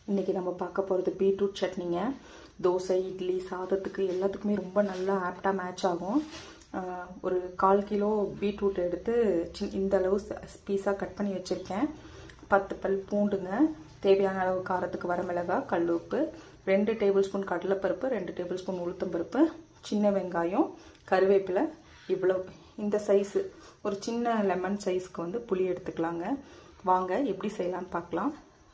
இன்றைக்கி நம்ம பார்க்க போகிறது பீட்ரூட் சட்னிங்க தோசை இட்லி சாதத்துக்கு எல்லாத்துக்குமே ரொம்ப நல்லா ஆப்டாக மேட்ச் ஆகும் ஆஹ் ஒரு கால் கிலோ பீட்ரூட் எடுத்து சின் இந்த அளவு பீஸாக கட் பண்ணி வச்சுருக்கேன் பத்து பல் பூண்டுங்க தேவையான அளவு காரத்துக்கு வரமிளகாய் கல் உப்பு ரெண்டு டேபிள் ஸ்பூன் கடலைப்பருப்பு ரெண்டு டேபிள் ஸ்பூன் உளுத்தம்பருப்பு சின்ன வெங்காயம் கருவேப்பிலை இவ்வளோ இந்த சைஸு ஒரு சின்ன லெமன் சைஸ்க்கு வந்து புளி எடுத்துக்கலாங்க வாங்க எப்படி செய்யலாம்னு பார்க்கலாம்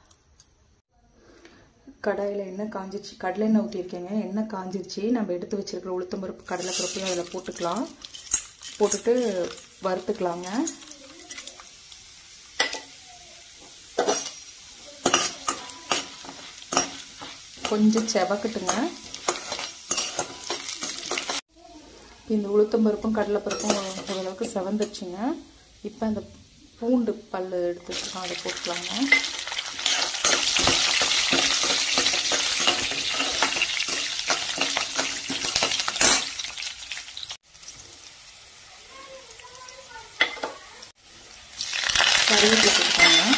கடாயில் எண்ணெய் காஞ்சிச்சு கடலை எண்ணெய் ஊற்றிருக்கேங்க எண்ணெய் காஞ்சிருச்சு நம்ம எடுத்து வச்சிருக்கிற உளுத்தம்பருப்பு கடலைப்பருப்பையும் அதில் போட்டுக்கலாம் போட்டுட்டு வறுத்துக்கலாங்க கொஞ்சம் செவக்கட்டுங்க இந்த உளுத்தம்பருப்பும் கடலைப்பருப்பும் ஓரளவுக்கு செவந்துருச்சுங்க இப்போ அந்த பூண்டு பல் எடுத்து வச்சுருக்கோம் அதை போட்டுக்கலாங்க கருவேப்பிலை போட்டுக்கோங்க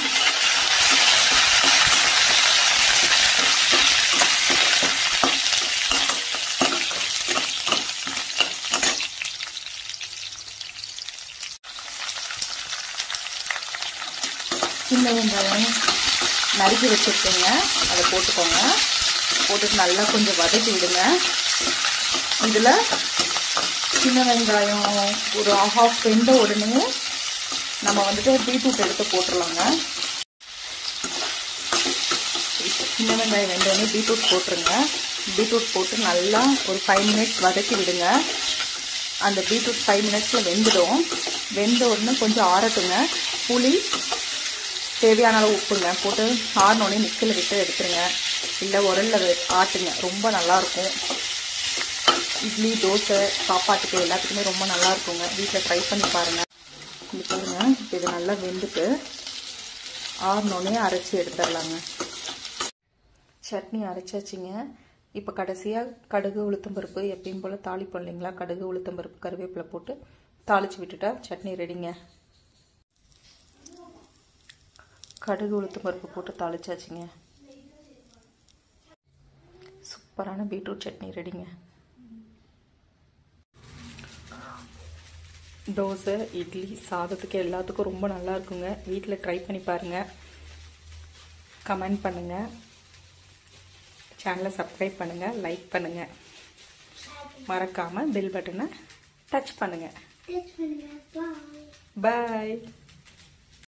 சின்ன வெங்காயம் நறுக்கி வச்சுருக்கேங்க அதை போட்டுக்கோங்க போட்டுட்டு நல்லா கொஞ்சம் வதக்கி விடுங்க இதில் சின்ன வெங்காயம் ஒரு ஹாஃப் வெந்த உடனே நம்ம வந்துட்டு பீட்ரூட் எடுத்து போட்டுடலாங்க சின்ன வெங்காயம் வெந்த உடனே பீட்ரூட் போட்டுருங்க பீட்ரூட் போட்டு நல்லா ஒரு ஃபைவ் மினிட்ஸ் வதக்கி விடுங்க அந்த பீட்ரூட் ஃபைவ் மினிட்ஸில் வெந்துடும் வெந்த உடனே கொஞ்சம் ஆறட்டுங்க புளி தேவையான அளவு உப்புங்க போட்டு ஆறினோடனே மிக்சியில் விட்டு எடுத்துருங்க இல்லை உரலில் ஆட்டுங்க ரொம்ப நல்லாயிருக்கும் இட்லி தோசை சாப்பாட்டுக்கு எல்லாத்துக்குமே ரொம்ப நல்லா இருக்குங்க வீட்டில் ட்ரை பண்ணி பாருங்கள் இது பாருங்கள் இப்போ இது நல்லா வெந்துட்டு ஆறினோடனே அரைச்சி எடுத்துடலாங்க சட்னி அரைச்சாச்சுங்க இப்போ கடைசியாக கடுகு உளுத்தம்பருப்பு எப்பயும் போல் தாளிப்போம் இல்லைங்களா கடுகு உளுத்தம்பருப்பு கருவேப்பிலை போட்டு தாளித்து விட்டுட்டா சட்னி ரெடிங்க கடுகு உளுத்து பருப்பு போட்டு தாளிச்சாச்சுங்க சூப்பரான பீட்ரூட் சட்னி ரெடிங்க தோசை இட்லி சாதத்துக்கு எல்லாத்துக்கும் ரொம்ப நல்லா இருக்குங்க வீட்டில் ட்ரை பண்ணி பாருங்கள் கமெண்ட் பண்ணுங்கள் சேனலை சப்ஸ்கிரைப் பண்ணுங்கள் லைக் பண்ணுங்கள் மறக்காமல் பெல் பட்டனை டச் பண்ணுங்கள் பாய்